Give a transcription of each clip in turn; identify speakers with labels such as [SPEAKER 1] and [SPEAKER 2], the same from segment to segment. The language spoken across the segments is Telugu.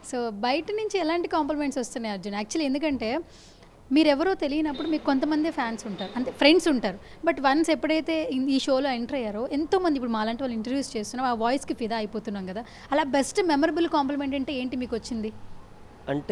[SPEAKER 1] సో బయట నుంచి ఎలాంటి కాంప్లిమెంట్స్ వస్తున్నాయి అర్జున్ యాక్చువల్లీ ఎందుకంటే మీరెవరో తెలియనప్పుడు మీకు కొంతమంది ఫ్యాన్స్ ఉంటారు అంటే ఫ్రెండ్స్ ఉంటారు బట్ వన్స్ ఎప్పుడైతే ఇన్- ఈ షోలో ఎంటర్ అయ్యారో ఎంతోమంది ఇప్పుడు మాలాంటి వాళ్ళు ఇంటర్వ్యూస్ చేస్తున్నాం ఆ వాయిస్కి ఫిదా అయిపోతున్నాం కదా అలా బెస్ట్ మెమరబుల్ కాంప్లిమెంట్ అంటే ఏంటి మీకు వచ్చింది
[SPEAKER 2] అంటే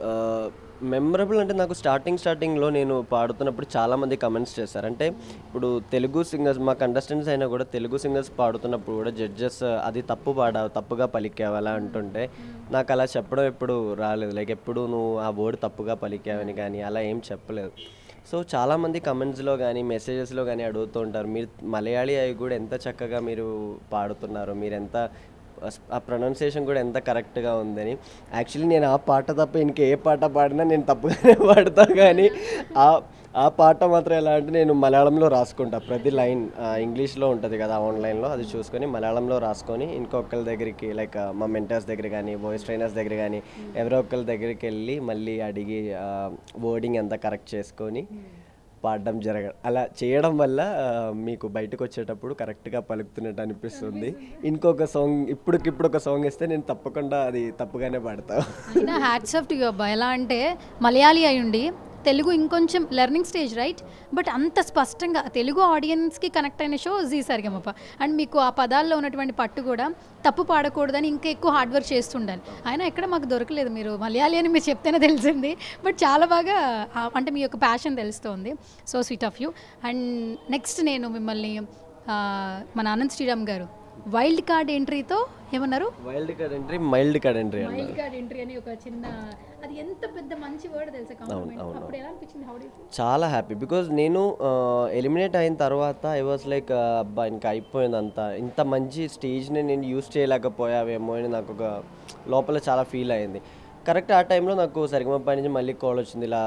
[SPEAKER 2] మెమరబుల్ అంటే నాకు స్టార్టింగ్ స్టార్టింగ్లో నేను పాడుతున్నప్పుడు చాలామంది కమెంట్స్ చేశారు అంటే ఇప్పుడు తెలుగు సింగర్స్ మా కంటెస్టెంట్స్ అయినా కూడా తెలుగు సింగర్స్ పాడుతున్నప్పుడు కూడా జడ్జెస్ అది తప్పు పాడావు తప్పుగా పలికావు అలా అంటుంటే నాకు అలా చెప్పడం ఎప్పుడు రాలేదు లైక్ ఎప్పుడు నువ్వు ఆ వర్డ్ తప్పుగా పలికావని కానీ అలా ఏం చెప్పలేదు సో చాలామంది కమెంట్స్లో కానీ మెసేజెస్లో కానీ అడుగుతూ ఉంటారు మీరు మలయాళీ అవి కూడా ఎంత చక్కగా మీరు పాడుతున్నారు మీరు ఎంత ఆ ప్రొనౌన్సియేషన్ కూడా ఎంత కరెక్ట్గా ఉందని యాక్చువల్లీ నేను ఆ పాట తప్ప ఇంక ఏ పాట పాడినా నేను తప్పుగానే పాడతా కానీ ఆ ఆ పాట మాత్రం ఎలా అంటే నేను మలయాళంలో రాసుకుంటా ప్రతి లైన్ ఇంగ్లీష్లో ఉంటుంది కదా ఆన్లైన్లో అది చూసుకొని మలయాళంలో రాసుకొని ఇంకొకరి దగ్గరికి లైక్ మా మెంటర్స్ దగ్గర కానీ వాయిస్ ట్రైనర్స్ దగ్గర కానీ ఎవరో ఒకరి దగ్గరికి వెళ్ళి మళ్ళీ అడిగి వర్డింగ్ ఎంత కరెక్ట్ చేసుకొని పాడడం జరగ అలా చేయడం వల్ల ఆ, మీకు బయటకు వచ్చేటప్పుడు కరెక్ట్గా పలుకుతున్నట్టు అనిపిస్తుంది ఇంకొక సాంగ్ ఇప్పటికిప్పుడు ఒక సాంగ్ ఇస్తే నేను తప్పకుండా అది తప్పుగానే పాడతా
[SPEAKER 1] అయినా హ్యాట్స్ ఆఫ్ టు అబ్బా ఎలా అంటే మలయాళీ అయ్యుండి తెలుగు ఇంకొంచెం లెర్నింగ్ స్టేజ్ రైట్ బట్ అంత స్పష్టంగా తెలుగు ఆడియన్స్కి కనెక్ట్ అయిన షో జీ సరిగమప్ప అండ్ మీకు ఆ పదాల్లో ఉన్నటువంటి పట్టు కూడా తప్పు పాడకూడదని ఇంకా ఎక్కువ హార్డ్ వర్క్ చేస్తుండాలి అయినా ఎక్కడ మాకు దొరకలేదు మీరు మలయాళీ అని మీరు చెప్తేనే తెలిసింది బట్ చాలా బాగా ఆ, అంటే మీ యొక్క ప్యాషన్ తెలుస్తోంది so sweet of you and next నేను మిమ్మల్ని ఆ, మన అనంత్ శ్రీరామ్ గారు వైల్డ్ కార్డ్ ఎంట్రీతో ఏమన్నారు
[SPEAKER 2] wild card entry mild card entry అన్నారు
[SPEAKER 1] వైల్డ్ కార్డ్ ఎంట్రీ అని ఒక చిన్న అది ఎంత పెద్ద మంచి వర్డ్ తెలుసా కాంప్లిమెంట్ అప్పుడు ఎలా అనిపించింది హౌ డు
[SPEAKER 2] చాలా హ్యాపీ బికాజ్ నేను ఎలిమినేట్ అయిన తర్వాత ఐ వాస్ లైక్ అబ్బా ఇంకా అయిపోయింది అంతా ఇంత మంచి స్టేజ్ని నేను యూస్ చేయలేకపోయావేమో అని నాకు ఒక లోపల చాలా ఫీల్ అయింది కరెక్ట్ ఆ టైంలో నాకు సరిగమప్ప నుంచి మళ్ళీ కాల్ వచ్చింది ఇలా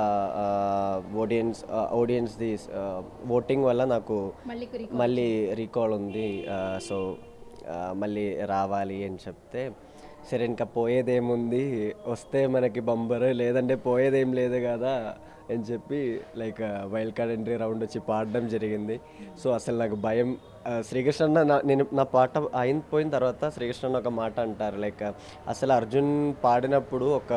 [SPEAKER 2] ఆడియన్స్ ఆడియన్స్ది ఓటింగ్ వల్ల నాకు
[SPEAKER 1] మళ్ళీ
[SPEAKER 2] మళ్ళీ రీకాల్ ఉంది సో మళ్ళీ రావాలి అని చెప్తే సరే ఇంకా పోయేదేముంది వస్తే మనకి బంబర్ లేదంటే పోయేదేం లేదు కదా అని చెప్పి like wild card entry round వచ్చి పాడడం జరిగింది సో అసలు నాకు భయం ఆ, శ్రీకృష్ణ అన్న నా నేను నా పాట అయిన పోయిన తర్వాత శ్రీకృష్ణ అన్న ఒక మాట అంటారు లైక్ అసలు అర్జున్ పాడినప్పుడు ఒక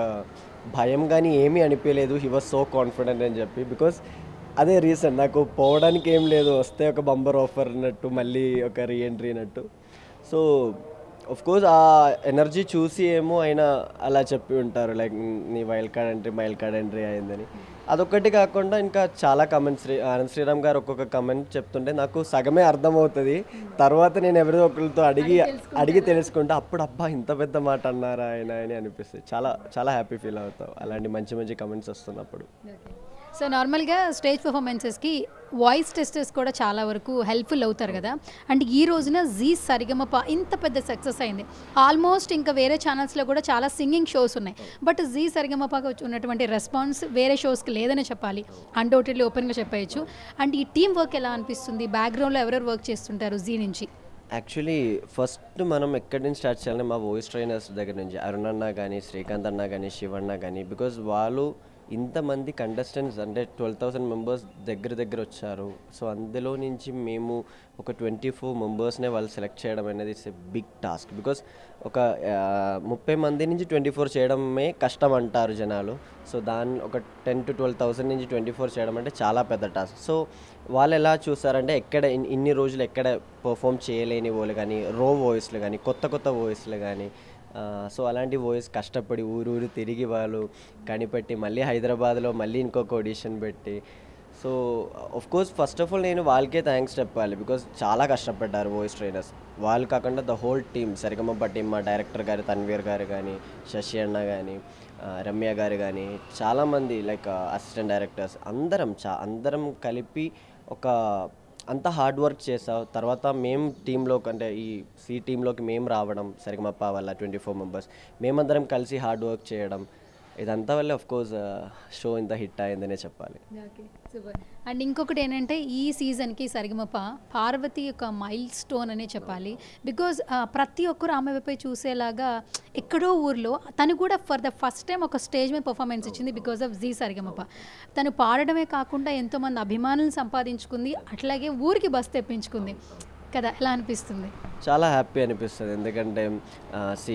[SPEAKER 2] భయం కానీ ఏమీ అనిపించలేదు హీ వాజ్ సో కాన్ఫిడెంట్ అని చెప్పి బికాస్ అదే రీజన్ నాకు పోవడానికి ఏం లేదు వస్తే ఒక బంబర్ ఆఫర్ అన్నట్టు మళ్ళీ ఒక రీఎంట్రీ అన్నట్టు సో ఆఫ్ కోర్స్ ఆ ఎనర్జీ చూసి ఏమో ఆయన అలా చెప్పి ఉంటారు లైక్ నీ wild card entry mild card entry అయిందని అదొక్కటి కాకుండా ఇంకా చాలా కమెంట్స్ శ్రీ ఆనంద్ శ్రీరామ్ గారు ఒక్కొక్క కమెంట్ చెప్తుంటే నాకు సగమే అర్థమవుతుంది తర్వాత నేను ఎవరిదో ఒకరితో అడిగి అడిగి తెలుసుకుంటే అప్పుడు అబ్బా ఇంత పెద్ద మాట అన్నారా ఆయన అని అనిపిస్తుంది చాలా చాలా హ్యాపీ ఫీల్ అవుతావు అలాంటి మంచి మంచి కమెంట్స్ వస్తున్నప్పుడు
[SPEAKER 1] సో నార్మల్గా స్టేజ్ పర్ఫార్మెన్సెస్కి వాయిస్ టెస్టర్స్ కూడా చాలా వరకు హెల్ప్ఫుల్ అవుతారు కదా అండ్ ఈ రోజున జీ సరిగమప ఇంత పెద్ద సక్సెస్ అయింది ఆల్మోస్ట్ ఇంకా వేరే ఛానల్స్లో కూడా చాలా సింగింగ్ షోస్ ఉన్నాయి బట్ జీ సరిగమపకు వచ్చి ఉన్నటువంటి రెస్పాన్స్ వేరే షోస్కి లేదని చెప్పాలి అన్డౌటెడ్లీ ఓపెన్గా చెప్పేయచ్చు అండ్ ఈ టీం వర్క్ ఎలా అనిపిస్తుంది బ్యాక్గ్రౌండ్లో ఎవరెవరు వర్క్ చేస్తుంటారు జీ నుంచి
[SPEAKER 2] యాక్చువల్లీ ఫస్ట్ మనం ఎక్కడి నుంచి స్టార్ట్ చేయాలంటే మా వాయిస్ ట్రైనర్స్ దగ్గర నుంచి అరుణ్ అన్న కానీ శ్రీకాంత్ అన్న కానీ శివన్న కానీ బికాజ్ వాళ్ళు ఇంతమంది కంటెస్టెంట్స్ అంటే ట్వెల్వ్ థౌసండ్ మెంబర్స్ దగ్గర దగ్గర వచ్చారు సో అందులో నుంచి మేము ఒక ట్వంటీ ఫోర్ మెంబర్స్నే వాళ్ళు సెలెక్ట్ చేయడం అనేది it's a big task because ఒక ఆ, ముప్పై మంది నుంచి ట్వంటీ ఫోర్ చేయడమే కష్టం అంటారు జనాలు సో దాని ఒక టెన్ టు ట్వెల్వ్ థౌసండ్ నుంచి ట్వంటీ ఫోర్ చేయడం అంటే చాలా పెద్ద టాస్క్ సో వాళ్ళు ఎలా చూసారంటే ఎక్కడ ఇన్- ఇన్ని రోజులు ఎక్కడ పర్ఫామ్ చేయలేని వాళ్ళు కానీ రో వాయిస్లు కానీ కొత్త కొత్త వాయిస్లు కానీ సో అలాంటి వాయిస్ కష్టపడి ఊరు ఊరు తిరిగి వాళ్ళు కనిపెట్టి మళ్ళీ హైదరాబాద్లో మళ్ళీ ఇంకొక ఆడిషన్ పెట్టి so of course first of all నేను వాళ్ళకే థ్యాంక్స్ చెప్పాలి బికాజ్ చాలా కష్టపడ్డారు వాయిస్ ట్రైనర్స్ వాళ్ళు కాకుండా the whole team Sarigamapa team మా డైరెక్టర్ గారు తన్వీర్ గారు కానీ శశి అన్న కానీ ఆ, రమ్య గారు కానీ చాలామంది లైక్ అసిస్టెంట్ డైరెక్టర్స్ అందరం చా అందరం కలిపి ఒక అంత హార్డ్ వర్క్ చేసావు తర్వాత మేము టీంలోకి అంటే ఈ సి టీంలోకి మేము రావడం సరిగమప్ప వల్ల ట్వంటీ ఫోర్ మెంబర్స్ మేమందరం కలిసి హార్డ్ వర్క్ చేయడం ఇదంతా వల్ల ఆఫ్ కోర్స్ షో ఇంత హిట్ అయిందనే చెప్పాలి
[SPEAKER 1] ఓకే సూపర్ అండ్ ఇంకొకటి ఏంటంటే ఈ సీజన్కి సరిగమప పార్వతి యొక్క మైల్ స్టోన్ అనే చెప్పాలి బికాజ్ ప్రతి ఒక్కరు ఆమె వైపే చూసేలాగా ఎక్కడో ఊర్లో తను కూడా ఫర్ ద ఫస్ట్ టైం ఒక స్టేజ్ మీద పర్ఫార్మెన్స్ ఇచ్చింది బికాజ్ ఆఫ్ జీ సరిగమప తను పాడడమే కాకుండా ఎంతోమంది అభిమానులను సంపాదించుకుంది అట్లాగే ఊరికి బస్ తెప్పించుకుంది కదా ఎలా అనిపిస్తుంది
[SPEAKER 2] చాలా హ్యాపీ అనిపిస్తుంది ఎందుకంటే సి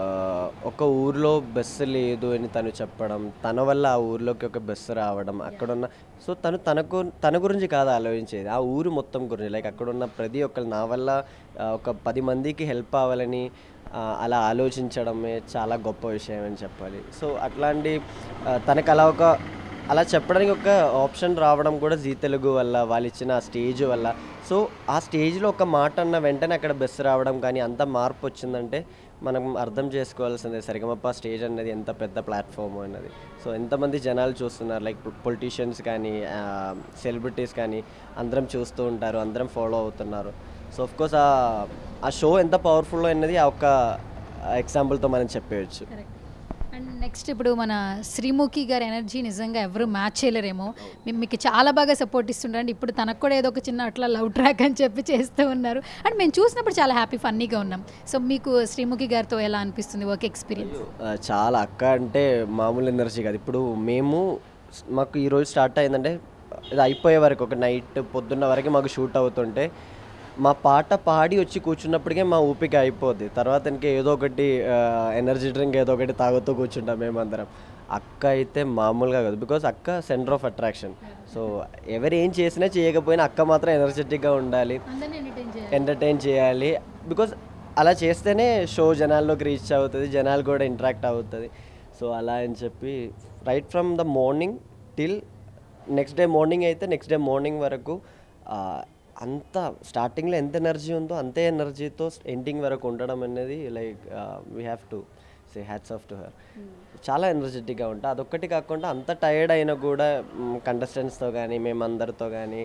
[SPEAKER 2] ఒక ఊర్లో బస్సు లేదు అని తను చెప్పడం తన వల్ల ఆ ఊర్లోకి ఒక బస్సు రావడం అక్కడున్న సో తను తనకు తన గురించి కాదు ఆలోచించేది ఆ ఊరు మొత్తం గురించి లైక్ అక్కడున్న ప్రతి ఒక్కరు నా వల్ల ఆ, ఒక పది మందికి హెల్ప్ అవ్వాలని ఆ, అలా ఆలోచించడమే చాలా గొప్ప విషయం అని చెప్పాలి సో అట్లాంటి ఆ, తనకు అలా ఒక అలా చెప్పడానికి ఒక ఆప్షన్ రావడం కూడా జీ తెలుగు వల్ల వాళ్ళు ఇచ్చిన ఆ స్టేజ్ వల్ల సో ఆ స్టేజ్లో ఒక మాట అన్న వెంటనే అక్కడ బెస్ రావడం కానీ అంత మార్పు వచ్చిందంటే మనం అర్థం చేసుకోవాల్సిందే సరిగమప్ప స్టేజ్ అనేది ఎంత పెద్ద ప్లాట్ఫామ్ అన్నది సో ఎంతమంది జనాలు చూస్తున్నారు లైక్ పొలిటీషియన్స్ కానీ సెలబ్రిటీస్ కానీ అందరం చూస్తూ ఉంటారు అందరం ఫాలో అవుతున్నారు సో కోర్స్ ఆ షో ఎంత పవర్ఫుల్ అన్నది ఆ ఒక్క ఎగ్జాంపుల్తో మనం చెప్పేయచ్చు
[SPEAKER 1] కరెక్ట్ అండ్ నెక్స్ట్ ఇప్పుడు మన శ్రీముఖి గారి ఎనర్జీ నిజంగా ఎవరు మ్యాచ్ చేయలేరేమో మేము మీకు చాలా బాగా సపోర్ట్ ఇస్తుంటారు ఇప్పుడు తనకు కూడా ఏదో ఒక చిన్న అట్లా లవ్ ట్రాక్ అని చెప్పి చేస్తూ ఉన్నారు అండ్ మేము చూసినప్పుడు చాలా హ్యాపీ ఫన్నీగా ఉన్నాం సో మీకు శ్రీముఖి గారితో ఎలా అనిపిస్తుంది వర్క్ ఎక్స్పీరియన్స్
[SPEAKER 2] ఆ, చాలా అక్క అంటే మామూలు ఎనర్జీ కాదు ఇప్పుడు మేము స్- మాకు ఈరోజు స్టార్ట్ అయిందంటే ఇది అయిపోయే వరకు ఒక నైట్ పొద్దున్న వరకు మాకు షూట్ అవుతుంటే మా పాట పాడి వచ్చి కూర్చున్నప్పటికే మా ఊపిక అయిపోద్ది తర్వాత ఇంకా ఏదో ఒకటి ఎనర్జీ డ్రింక్ ఏదో ఒకటి తాగుతూ కూర్చుంటాం మేమందరం అక్క అయితే మామూలుగా కాదు బికాజ్ అక్క సెంటర్ ఆఫ్ అట్రాక్షన్ సో ఎవరు ఏం చేసినా చేయకపోయినా అక్క మాత్రం ఎనర్జెటిక్గా ఉండాలి
[SPEAKER 1] అందరినీ ఎంటర్టైన్ చేయాలి
[SPEAKER 2] ఎంటర్టైన్ చేయాలి బికాజ్ అలా చేస్తేనే షో జనాల్లోకి రీచ్ అవుతుంది జనాలు కూడా ఇంటరాక్ట్ అవుతుంది సో అలా అని చెప్పి right from the morning till next day morning అయితే నెక్స్ట్ డే మార్నింగ్ వరకు ఆ, అంత స్టార్టింగ్లో ఎంత ఎనర్జీ ఉందో అంతే ఎనర్జీతో ఎండింగ్ వరకు ఉండడం అనేది like we have to say hats off to her చాలా ఎనర్జెటిక్గా ఉంటా అదొక్కటి కాకుండా అంత టైర్డ్ అయినా కూడా కంటెస్టెంట్స్తో కానీ మేమందరితో కానీ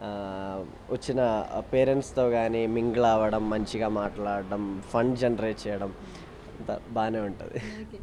[SPEAKER 2] వచ్చిన పేరెంట్స్తో కానీ మింగిల్ అవ్వడం మంచిగా మాట్లాడడం ఫండ్ జనరేట్ చేయడం అంత బాగానే ఉంటుంది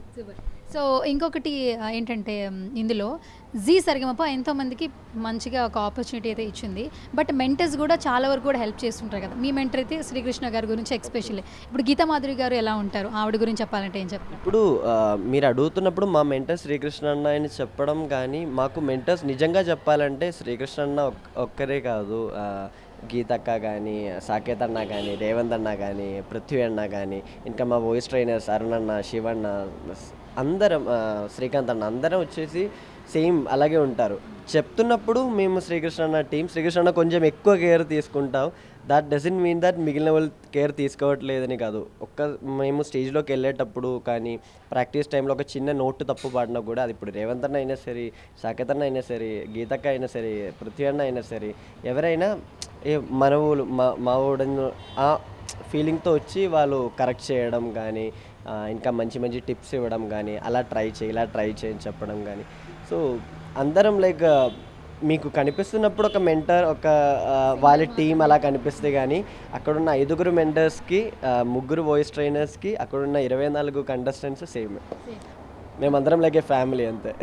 [SPEAKER 1] సో ఇంకొకటి ఆ, ఏంటంటే మ్, ఇందులో జీ సరిగమప ఎంతోమందికి మంచిగా ఒక ఆపర్చునిటీ అయితే ఇచ్చింది బట్ మెంటర్స్ కూడా చాలా వరకు కూడా హెల్ప్ చేస్తుంటారు కదా మీ మెంటర్ అయితే శ్రీకృష్ణ గారి గురించి ఎక్స్పెషల్లీ ఇప్పుడు గీతా మాధురి గారు ఎలా ఉంటారు ఆవిడ గురించి చెప్పాలంటే ఏం చెప్తారు
[SPEAKER 2] ఇప్పుడు ఆ, మీరు అడుగుతున్నప్పుడు మా మెంటర్ శ్రీకృష్ణ అన్న అని చెప్పడం కానీ మాకు మెంటర్స్ నిజంగా చెప్పాలంటే శ్రీకృష్ణ అన్న ఒక్- ఒక్కరే కాదు ఆ, గీతక్క కానీ సాకేత్ అన్న కానీ రేవంత్ అన్న కానీ పృథ్వీ అన్న కానీ ఇంకా మా వాయిస్ ట్రైనర్స్ అరుణ్ అన్న శివన్న అందరం ఆ, శ్రీకాంత్ అన్న అందరం వచ్చేసి సేమ్ అలాగే ఉంటారు చెప్తున్నప్పుడు మేము శ్రీకృష్ణ అన్న టీం శ్రీకృష్ణ అన్న కొంచెం ఎక్కువ కేర్ తీసుకుంటాం దట్ డజంట్ మీన్ దట్ మిగిలిన వాళ్ళు కేర్ తీసుకోవట్లేదని కాదు ఒక్క మేము స్టేజ్లోకి వెళ్ళేటప్పుడు కానీ ప్రాక్టీస్ టైంలో ఒక చిన్న నోటు తప్పు పాడినా కూడా అది ఇప్పుడు రేవంత్ అన్న అయినా సరే సాకేత్ అన్న అయినా సరే గీతక్క అయినా సరే పృథ్వీ అన్న అయినా సరే ఎవరైనా ఏ మన ఊళ్ళు మా మా ఊడను ఆ ఫీలింగ్తో వచ్చి వాళ్ళు కరెక్ట్ చేయడం కానీ ఆ, ఇంకా మంచి మంచి టిప్స్ ఇవ్వడం కానీ అలా ట్రై చేయి ఇలా ట్రై చేయని చెప్పడం కానీ సో అందరం లైక్ మీకు కనిపిస్తున్నప్పుడు ఒక మెంటర్ ఒక ఆ, వాళ్ళ టీం అలా కనిపిస్తే కానీ అక్కడున్న ఐదుగురు మెంటర్స్కి ముగ్గురు వాయిస్ ట్రైనర్స్కి అక్కడున్న ఇరవై నాలుగు కంటెస్టెంట్స్ సేమ్ మేమందరం లైక్ ఏ ఫ్యామిలీ అంతే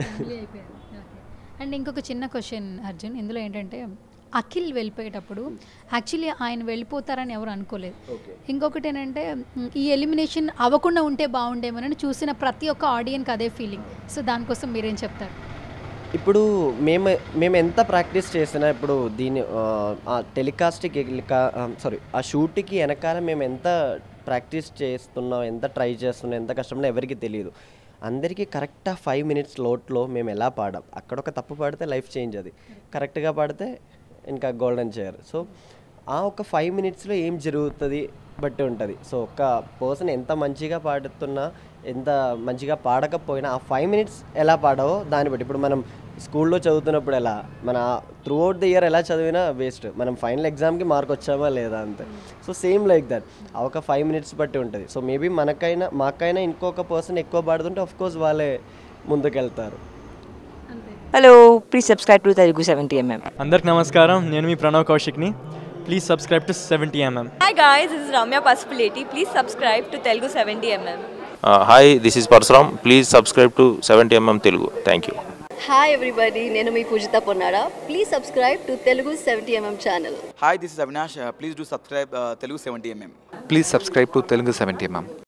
[SPEAKER 1] అండ్ ఇంకొక చిన్న క్వశ్చన్ అర్జున్ ఇందులో ఏంటంటే అఖిల్ వెళ్ళిపోయేటప్పుడు యాక్చువల్లీ ఆయన వెళ్ళిపోతారని ఎవరు అనుకోలేదు
[SPEAKER 2] ఓకే
[SPEAKER 1] ఇంకొకటి ఏంటంటే మ్, ఈ ఎలిమినేషన్ అవ్వకుండా ఉంటే బాగుండేమోనని చూసిన ప్రతి ఒక్క ఆడియన్కి అదే ఫీలింగ్ సో దానికోసం మీరేం చెప్తారు
[SPEAKER 2] ఇప్పుడు మేము మేము ఎంత ప్రాక్టీస్ చేసినా ఇప్పుడు దీని ఆ, ఆ టెలికాస్ట్కి సారీ ఆ షూట్కి వెనకాల మేము ఎంత ప్రాక్టీస్ చేస్తున్నాం ఎంత ట్రై చేస్తున్నాం ఎంత కష్టమో ఎవరికి తెలియదు అందరికీ కరెక్ట్ ఆ ఫైవ్ మినిట్స్ లోట్లో మేము ఎలా పాడాం అక్కడ ఒక తప్పు పాడితే లైఫ్ చేంజ్ అది కరెక్ట్గా పాడితే ఇంకా గోల్డెన్ చైర్ సో ఆ ఒక ఫైవ్ మినిట్స్లో ఏం జరుగుతుంది బట్టి ఉంటుంది సో ఒక పర్సన్ ఎంత మంచిగా పాడుతున్నా ఎంత మంచిగా పాడకపోయినా ఆ ఫైవ్ మినిట్స్ ఎలా పాడావో దాన్ని బట్టి ఇప్పుడు మనం స్కూల్లో చదువుతున్నప్పుడు ఎలా మన త్రూ అవుట్ ద ఇయర్ ఎలా చదివినా వేస్ట్ మనం ఫైనల్ ఎగ్జామ్కి మార్క్ వచ్చామా లేదా అంతే సో సేమ్ లైక్ దట్ ఆ ఒక ఫైవ్ మినిట్స్ బట్టి ఉంటుంది సో మేబీ మనకైనా మాకైనా ఇంకొక పర్సన్ ఎక్కువ పాడుతుంటే ఆఫ్ కోర్స్ వాళ్ళే ముందుకెళ్తారు
[SPEAKER 3] hello please subscribe to Telugu seventy MM
[SPEAKER 4] అందరికి నమస్కారం నేను మీ ప్రణవ్ కౌశిక్ని please subscribe to seventy MM
[SPEAKER 5] Hi guys, this is Ramya Pasupuleti. Please subscribe to Telugu 70mm.
[SPEAKER 6] Hi this is Parashuram please subscribe to seventy MM Telugu thank you
[SPEAKER 7] hi everybody నేను మీ Pujitha Ponnara please subscribe to Telugu seventy MM channel
[SPEAKER 8] Hi, this is Avinash. Uh, please do subscribe uh, Telugu 70mm.
[SPEAKER 9] Please subscribe to Telugu 70 mm.